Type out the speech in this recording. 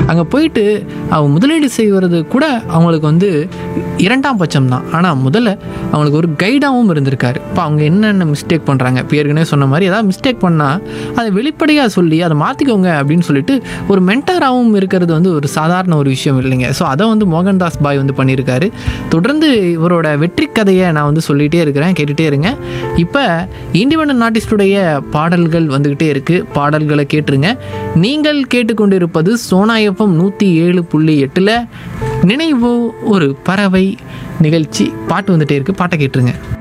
அங்கே போயிட்டு அவங்க முதலீடு செய்வது கூட அவங்களுக்கு வந்து இரண்டாம் பட்சம் தான் ஆனால் முதல்ல அவங்களுக்கு ஒரு கைடாகவும் இருந்திருக்காரு இப்போ அவங்க என்னென்ன மிஸ்டேக் பண்ணுறாங்க இப்போ ஏற்கனவே சொன்ன மாதிரி ஏதாவது மிஸ்டேக் பண்ணால் அதை வெளிப்படையாக சொல்லி அதை மாற்றிக்கோங்க அப்படின்னு சொல்லிட்டு ஒரு மென்டாராகவும் இருக்கிறது வந்து ஒரு சாதாரண ஒரு விஷயம் இல்லைங்க ஸோ அதை வந்து மோகன்தாஸ் பாய் வந்து பண்ணியிருக்காரு தொடர்ந்து இவரோட வெற்றி கதையை நான் வந்து சொல்லிகிட்டே இருக்கிறேன் கேட்டுகிட்டே இருங்க இப்போ இண்டிபெண்ட் ஆர்டிஸ்டுடைய பாடல்கள் வந்துக்கிட்டே இருக்குது பாடல்களை கேட்டுருங்க நீங்கள் கேட்டுக்கொண்டிருப்பது சோனா எஃப்எம் நூற்றி ஏழு புள்ளி எட்டில் நினைவு ஒரு பறவை நிகழ்ச்சி பாட்டு வந்துட்டே இருக்குது பாட்டை கேட்டுருங்க